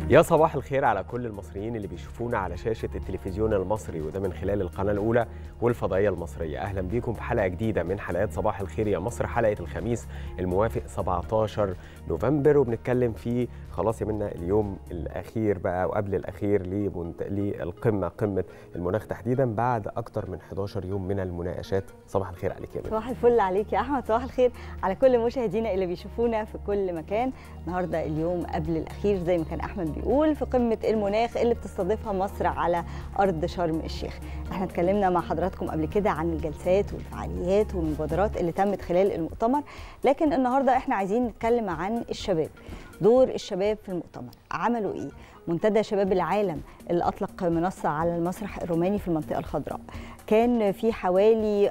يا صباح الخير على كل المصريين اللي بيشوفونا على شاشة التلفزيون المصري وده من خلال القناة الأولى والفضائية المصرية أهلا بيكم في حلقة جديدة من حلقات صباح الخير يا مصر حلقة الخميس الموافق 17 نوفمبر وبنتكلم فيه خلاص يا منا اليوم الأخير بقى وقبل الأخير لمنت... للقمة قمة المناخ تحديدا بعد أكتر من 11 يوم من المناقشات صباح الخير عليك يا منا صباح الفل عليك يا احمد صباح الخير على كل مشاهدينا اللي بيشوفونا في كل مكان النهارده اليوم قبل الاخير زي ما كان احمد بيقول في قمه المناخ اللي بتستضيفها مصر على ارض شرم الشيخ احنا اتكلمنا مع حضراتكم قبل كده عن الجلسات والفعاليات والمبادرات اللي تمت خلال المؤتمر لكن النهارده احنا عايزين نتكلم عن الشباب دور الشباب في المؤتمر عملوا ايه منتدى شباب العالم اللي اطلق منصه على المسرح الروماني في المنطقه الخضراء كان في حوالي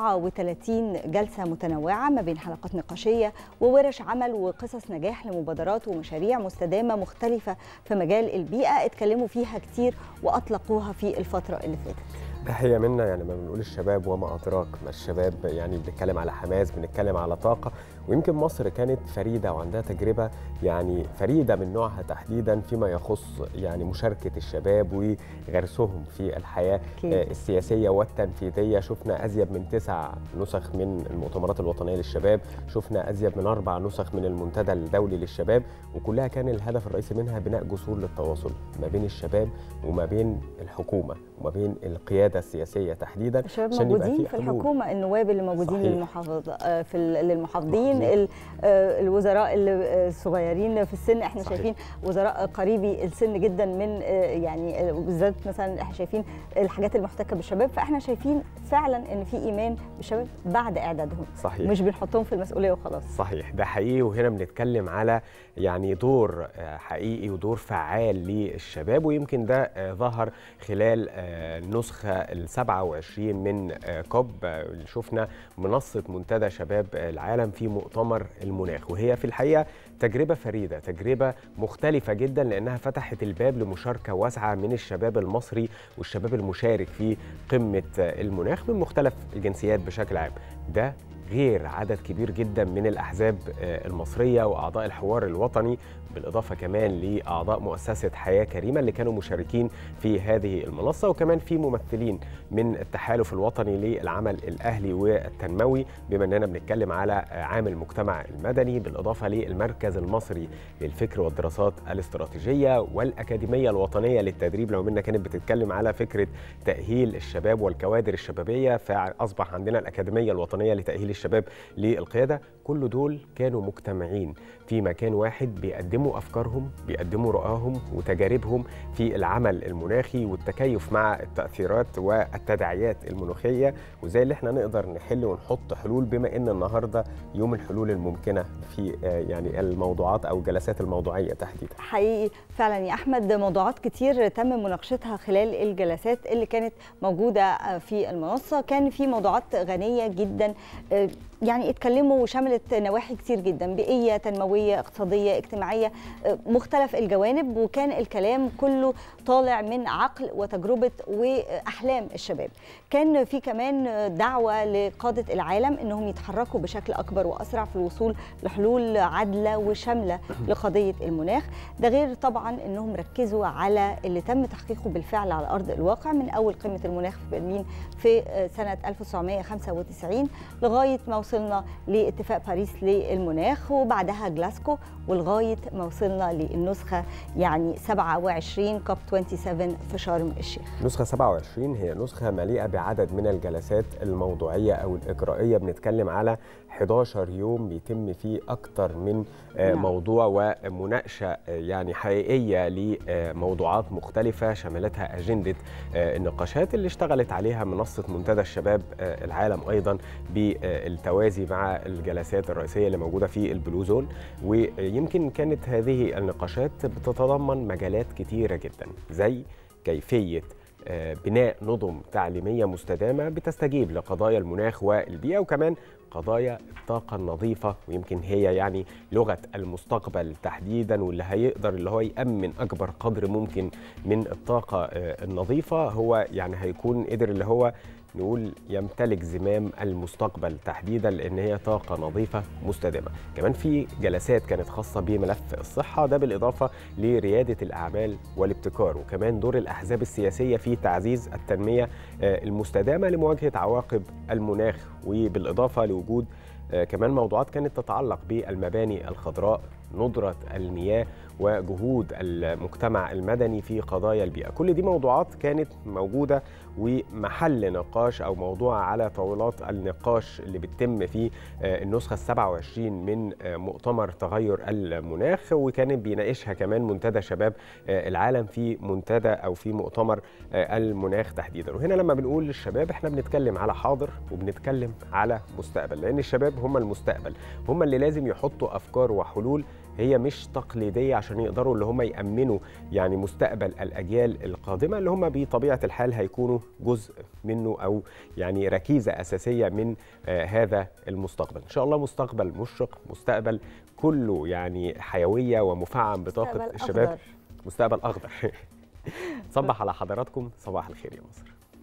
34 جلسه متنوعه ما بين حلقات نقاشيه وورش عمل وقصص نجاح لمبادرات ومشاريع مستدامه مختلفه في مجال البيئه اتكلموا فيها كتير واطلقوها في الفتره اللي فاتت تحية منا يعني ما بنقول الشباب وما أدراك ما الشباب يعني بنتكلم على حماس بنتكلم على طاقة ويمكن مصر كانت فريدة وعندها تجربة يعني فريدة من نوعها تحديدا فيما يخص يعني مشاركة الشباب وغرسهم في الحياة أكيد. السياسية والتنفيذية شفنا أزيد من تسع نسخ من المؤتمرات الوطنية للشباب شفنا أزيد من أربع نسخ من المنتدى الدولي للشباب وكلها كان الهدف الرئيسي منها بناء جسور للتواصل ما بين الشباب وما بين الحكومة وما بين القيادة السياسية تحديدا الشباب عشان يبقى موجودين في في حلول. الحكومه النواب اللي موجودين صحيح. للمحافظه آه، في ال- للمحافظين مظبوط. ال- آه، الوزراء اللي آه، الصغيرين في السن احنا صحيح. شايفين وزراء قريبي السن جدا من آه، يعني آه، بالذات مثلا احنا شايفين الحاجات المحتكه بالشباب فاحنا شايفين فعلا ان في ايمان بالشباب بعد اعدادهم صحيح مش بنحطهم في المسؤوليه وخلاص صحيح ده حقيقي وهنا بنتكلم على يعني دور آه، حقيقي ودور فعال للشباب ويمكن ده آه، ظهر خلال آه، النسخة ال 27 من آه، كوب آه، اللي شفنا منصة منتدى شباب العالم في مؤتمر المناخ وهي في الحقيقة تجربة فريدة تجربة مختلفة جدا لأنها فتحت الباب لمشاركة واسعة من الشباب المصري والشباب المشارك في قمة آه، المناخ من مختلف الجنسيات بشكل عام ده غير عدد كبير جدا من الأحزاب آه، المصرية وأعضاء الحوار الوطني بالإضافة كمان لأعضاء مؤسسة حياة كريمة اللي كانوا مشاركين في هذه المنصة وكمان في ممثلين من التحالف الوطني للعمل الأهلي والتنموي بما أننا بنتكلم على آه، عام المجتمع المدني بالإضافة للمركز المصري للفكر والدراسات الاستراتيجية والأكاديمية الوطنية للتدريب لو منا كانت بتتكلم على فكرة تأهيل الشباب والكوادر الشبابية فأصبح عندنا الأكاديمية الوطنية لتأهيل الشباب للقيادة كل دول كانوا مجتمعين في مكان واحد بيقدموا أفكارهم بيقدموا رؤاهم وتجاربهم في العمل المناخي والتكيف مع التأثيرات والتداعيات المناخية وزي اللي احنا نقدر نحل ونحط حلول بما ان النهارده يوم الحلول الممكنة في آه، يعني الموضوعات أو الجلسات الموضوعية تحديدا حقيقي فعلا يا احمد موضوعات كتير تم مناقشتها خلال الجلسات اللي كانت موجوده في المنصه كان في موضوعات غنيه جدا آه، يعني اتكلموا وشملت نواحي كتير جدا بيئيه تنمويه اقتصاديه اجتماعيه آه، مختلف الجوانب وكان الكلام كله طالع من عقل وتجربه واحلام الشباب كان في كمان دعوه لقاده العالم انهم يتحركوا بشكل اكبر واسرع في الوصول لحلول عادله وشامله لقضيه المناخ ده غير طبعا انهم ركزوا على اللي تم تحقيقه بالفعل على ارض الواقع من اول قمه المناخ في برلين في سنه 1995 لغايه ما وصلنا لاتفاق باريس للمناخ وبعدها جلاسكو ولغايه ما وصلنا للنسخه يعني 27 كوب 27 في شرم الشيخ نسخة 27 هي نسخة مليئة بعدد من الجلسات الموضوعية أو الإجرائية بنتكلم على 11 يوم بيتم فيه أكتر من آه، نعم. موضوع ومناقشة آه، يعني حقيقية لموضوعات مختلفة شملتها أجندة آه، النقاشات اللي اشتغلت عليها منصة منتدى الشباب آه، العالم أيضا بالتوازي مع الجلسات الرئيسية اللي موجودة في البلو زون ويمكن كانت هذه النقاشات بتتضمن مجالات كتيرة جدا زي كيفية آه، بناء نظم تعليمية مستدامة بتستجيب لقضايا المناخ والبيئة وكمان قضايا الطاقة النظيفة ويمكن هي يعني لغة المستقبل تحديدا واللي هيقدر اللي هو يأمن أكبر قدر ممكن من الطاقة آه، النظيفة هو يعني هيكون قدر اللي هو نقول يمتلك زمام المستقبل تحديدا لان هي طاقه نظيفه مستدامه كمان في جلسات كانت خاصه بملف الصحه ده بالاضافه لرياده الاعمال والابتكار وكمان دور الاحزاب السياسيه في تعزيز التنميه المستدامه لمواجهه عواقب المناخ وبالاضافه لوجود كمان موضوعات كانت تتعلق بالمباني الخضراء ندرة المياه وجهود المجتمع المدني في قضايا البيئة كل دي موضوعات كانت موجودة ومحل نقاش أو موضوع على طاولات النقاش اللي بتتم في النسخة السبعة وعشرين من مؤتمر تغير المناخ وكانت بيناقشها كمان منتدى شباب العالم في منتدى أو في مؤتمر المناخ تحديدا وهنا لما بنقول للشباب احنا بنتكلم على حاضر وبنتكلم على مستقبل لأن الشباب هم المستقبل هم اللي لازم يحطوا أفكار وحلول هي مش تقليديه عشان يقدروا اللي هم يامنوا يعني مستقبل الاجيال القادمه اللي هم بطبيعه الحال هيكونوا جزء منه او يعني ركيزه اساسيه من آه هذا المستقبل ان شاء الله مستقبل مشرق مستقبل كله يعني حيويه ومفعم بطاقه الشباب أخضر. مستقبل اخضر صبح على حضراتكم صباح الخير يا مصر